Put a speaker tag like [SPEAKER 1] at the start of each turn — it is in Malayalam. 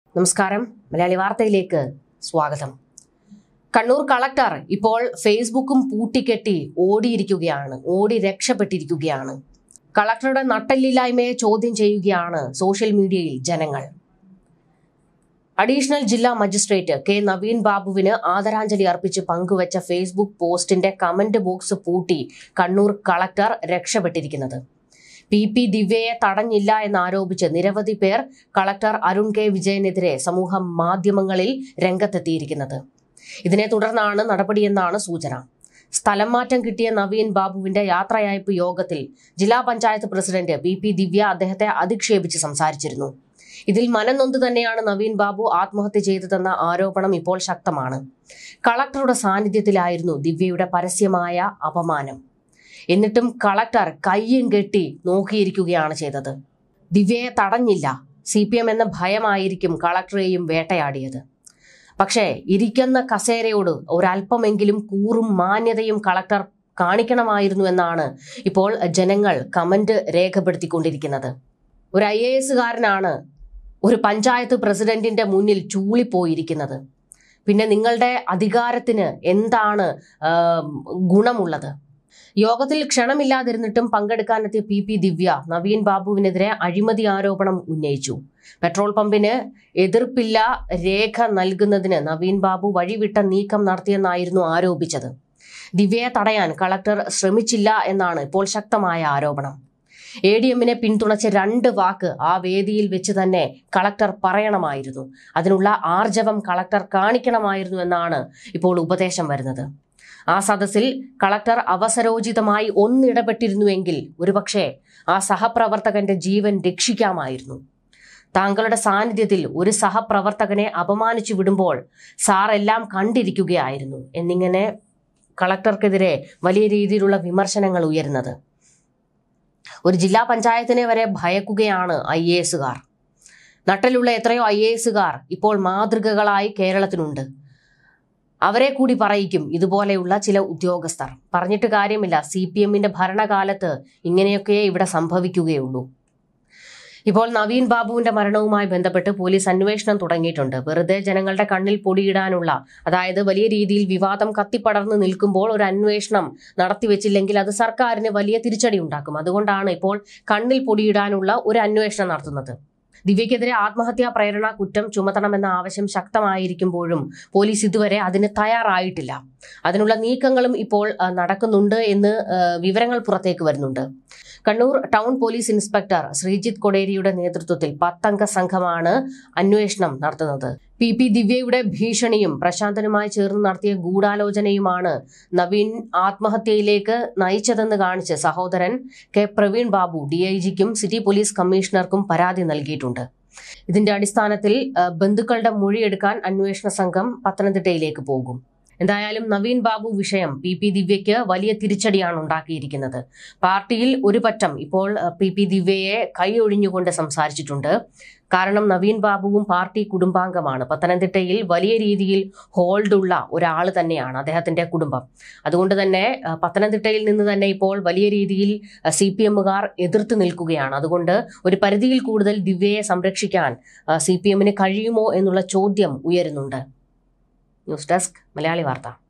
[SPEAKER 1] നമസ്കാരം മലയാളി വാർത്തയിലേക്ക് സ്വാഗതം കണ്ണൂർ കളക്ടർ ഇപ്പോൾ ഫേസ്ബുക്കും പൂട്ടിക്കെട്ടി ഓടിയിരിക്കുകയാണ് ഓടി രക്ഷപ്പെട്ടിരിക്കുകയാണ് കളക്ടറുടെ നട്ടല്ലില്ലായ്മയെ ചോദ്യം ചെയ്യുകയാണ് സോഷ്യൽ മീഡിയയിൽ ജനങ്ങൾ അഡീഷണൽ ജില്ലാ മജിസ്ട്രേറ്റ് കെ നവീൻ ബാബുവിന് ആദരാഞ്ജലി അർപ്പിച്ച് പങ്കുവച്ച ഫേസ്ബുക്ക് പോസ്റ്റിന്റെ കമന്റ് ബോക്സ് പൂട്ടി കണ്ണൂർ കളക്ടർ രക്ഷപ്പെട്ടിരിക്കുന്നത് പി പി ദിവ്യയെ തടഞ്ഞില്ല എന്നാരോപിച്ച് നിരവധി പേർ കളക്ടർ അരുൺ കെ വിജയനെതിരെ സമൂഹ മാധ്യമങ്ങളിൽ രംഗത്തെത്തിയിരിക്കുന്നത് ഇതിനെ തുടർന്നാണ് നടപടിയെന്നാണ് സൂചന സ്ഥലം മാറ്റം കിട്ടിയ നവീൻ ബാബുവിന്റെ യാത്രയയപ്പ് യോഗത്തിൽ ജില്ലാ panchayat president P P Divya അദ്ദേഹത്തെ അധിക്ഷേപിച്ച് സംസാരിച്ചിരുന്നു ഇതിൽ മനംനൊന്ത് തന്നെയാണ് നവീൻ ബാബു ആത്മഹത്യ ചെയ്തതെന്ന ആരോപണം ഇപ്പോൾ ശക്തമാണ് കളക്ടറുടെ സാന്നിധ്യത്തിലായിരുന്നു ദിവ്യയുടെ പരസ്യമായ അപമാനം എന്നിട്ടും കളക്ടർ കയ്യും കെട്ടി നോക്കിയിരിക്കുകയാണ് ചെയ്തത് ദിവ്യയെ തടഞ്ഞില്ല സി പി എം എന്ന ഭയമായിരിക്കും കളക്ടറെയും വേട്ടയാടിയത് പക്ഷേ ഇരിക്കുന്ന കസേരയോട് ഒരല്പമെങ്കിലും കൂറും മാന്യതയും കളക്ടർ കാണിക്കണമായിരുന്നു എന്നാണ് ഇപ്പോൾ ജനങ്ങൾ കമന്റ് രേഖപ്പെടുത്തിക്കൊണ്ടിരിക്കുന്നത് ഒരു ഐ എ എസുകാരനാണ് ഒരു പഞ്ചായത്ത് പ്രസിഡന്റിന്റെ മുന്നിൽ ചൂളിപ്പോയിരിക്കുന്നത് പിന്നെ നിങ്ങളുടെ അധികാരത്തിന് എന്താണ് ആം, ഗുണമുള്ളത് യോഗത്തിൽ ക്ഷണമില്ലാതിരുന്നിട്ടും പങ്കെടുക്കാനെത്തിയ പി പി ദിവ്യ നവീൻ ബാബുവിനെതിരെ അഴിമതി ആരോപണം ഉന്നയിച്ചു പെട്രോൾ പമ്പിന് എതിർപ്പില്ല രേഖ നൽകുന്നതിന് നവീൻ ബാബു വഴിവിട്ട നീക്കം നടത്തിയെന്നായിരുന്നു ആരോപിച്ചത് ദിവ്യയെ തടയാൻ കളക്ടർ ശ്രമിച്ചില്ല എന്നാണ് ഇപ്പോൾ ശക്തമായ ആരോപണം എ ഡി എമ്മിനെ പിന്തുണച്ച് രണ്ട് വാക്ക് ആ വേദിയിൽ വെച്ച് തന്നെ കളക്ടർ പറയണമായിരുന്നു അതിനുള്ള ആർജവം കളക്ടർ കാണിക്കണമായിരുന്നു എന്നാണ് ഇപ്പോൾ ഉപദേശം വരുന്നത് ആ സദസ്സിൽ കളക്ടർ അവസരോചിതമായി ഒന്നിടപെട്ടിരുന്നുവെങ്കിൽ ഒരുപക്ഷെ ആ സഹപ്രവർത്തകന്റെ ജീവൻ രക്ഷിക്കാമായിരുന്നു താങ്കളുടെ സാന്നിധ്യത്തിൽ ഒരു സഹപ്രവർത്തകനെ അപമാനിച്ചു വിടുമ്പോൾ സാർ എല്ലാം കണ്ടിരിക്കുകയായിരുന്നു എന്നിങ്ങനെ കളക്ടർക്കെതിരെ വലിയ രീതിയിലുള്ള വിമർശനങ്ങൾ ഉയരുന്നത് ഒരു ജില്ലാ പഞ്ചായത്തിനെ വരെ ഭയക്കുകയാണ് ഐ എ എസുകാർ നട്ടലുള്ള എത്രയോ ഐ എ എസുകാർ ഇപ്പോൾ മാതൃകകളായി കേരളത്തിനുണ്ട് അവരെ കൂടി പറയിക്കും ഇതുപോലെയുള്ള ചില ഉദ്യോഗസ്ഥർ പറഞ്ഞിട്ട് കാര്യമില്ല സി പി എമ്മിന്റെ ഭരണകാലത്ത് ഇങ്ങനെയൊക്കെ ഇവിടെ സംഭവിക്കുകയുള്ളൂ ഇപ്പോൾ നവീൻ ബാബുവിന്റെ മരണവുമായി ബന്ധപ്പെട്ട് പോലീസ് അന്വേഷണം തുടങ്ങിയിട്ടുണ്ട് വെറുതെ ജനങ്ങളുടെ കണ്ണിൽ പൊടിയിടാനുള്ള അതായത് വലിയ രീതിയിൽ വിവാദം കത്തിപ്പടർന്ന് നിൽക്കുമ്പോൾ ഒരു അന്വേഷണം നടത്തിവെച്ചില്ലെങ്കിൽ അത് സർക്കാരിന് വലിയ തിരിച്ചടി ഉണ്ടാക്കും അതുകൊണ്ടാണ് ഇപ്പോൾ കണ്ണിൽ പൊടിയിടാനുള്ള ഒരു അന്വേഷണം നടത്തുന്നത് ദിവ്യക്കെതിരെ ആത്മഹത്യാ പ്രേരണ കുറ്റം ചുമത്തണമെന്ന ആവശ്യം ശക്തമായിരിക്കുമ്പോഴും പോലീസ് ഇതുവരെ അതിന് തയ്യാറായിട്ടില്ല അതിനുള്ള നീക്കങ്ങളും ഇപ്പോൾ ആ, നടക്കുന്നുണ്ട് എന്ന് ആ, വിവരങ്ങൾ പുറത്തേക്ക് വരുന്നുണ്ട് Kannur town police inspector Sreejith കൊടേരിയുടെ നേതൃത്വത്തിൽ പത്തംഗ സംഘമാണ് അന്വേഷണം നടത്തുന്നത് പി പി ദിവ്യയുടെ ഭീഷണിയും പ്രശാന്തനുമായി ചേർന്ന് നടത്തിയ ഗൂഢാലോചനയുമാണ് നവീൻ ആത്മഹത്യയിലേക്ക് നയിച്ചതെന്ന് കാണിച്ച് സഹോദരൻ K Praveen Babu D I ജിക്കും സിറ്റി പോലീസ് കമ്മീഷണർക്കും പരാതി നൽകിയിട്ടുണ്ട് ഇതിന്റെ അടിസ്ഥാനത്തിൽ ആ, ബന്ധുക്കളുടെ മൊഴിയെടുക്കാൻ അന്വേഷണ സംഘം പത്തനംതിട്ടയിലേക്ക് പോകും എന്തായാലും നവീൻ ബാബു വിഷയം പി പി ദിവ്യയ്ക്ക് വലിയ തിരിച്ചടിയാണ് ഉണ്ടാക്കിയിരിക്കുന്നത് പാർട്ടിയിൽ ഒരു പറ്റം ഇപ്പോൾ അഹ്, പി പി ദിവ്യയെ കൈയൊഴിഞ്ഞുകൊണ്ട് സംസാരിച്ചിട്ടുണ്ട് കാരണം നവീൻ ബാബുവും പാർട്ടി കുടുംബാംഗമാണ് പത്തനംതിട്ടയിൽ വലിയ രീതിയിൽ ഹോൾഡുള്ള ഒരാൾ തന്നെയാണ് അദ്ദേഹത്തിന്റെ കുടുംബം അതുകൊണ്ട് തന്നെ അഹ്, പത്തനംതിട്ടയിൽ നിന്ന് തന്നെ ഇപ്പോൾ വലിയ രീതിയിൽ സി പി എമ്മുകാർ എതിർത്ത് നിൽക്കുകയാണ് അതുകൊണ്ട് ഒരു പരിധിയിൽ കൂടുതൽ ദിവ്യയെ സംരക്ഷിക്കാൻ സി പി എമ്മിന് കഴിയുമോ എന്നുള്ള ചോദ്യം ഉയരുന്നുണ്ട് ന്യൂസ് ഡെസ്ക് മലയാളി വാർത്ത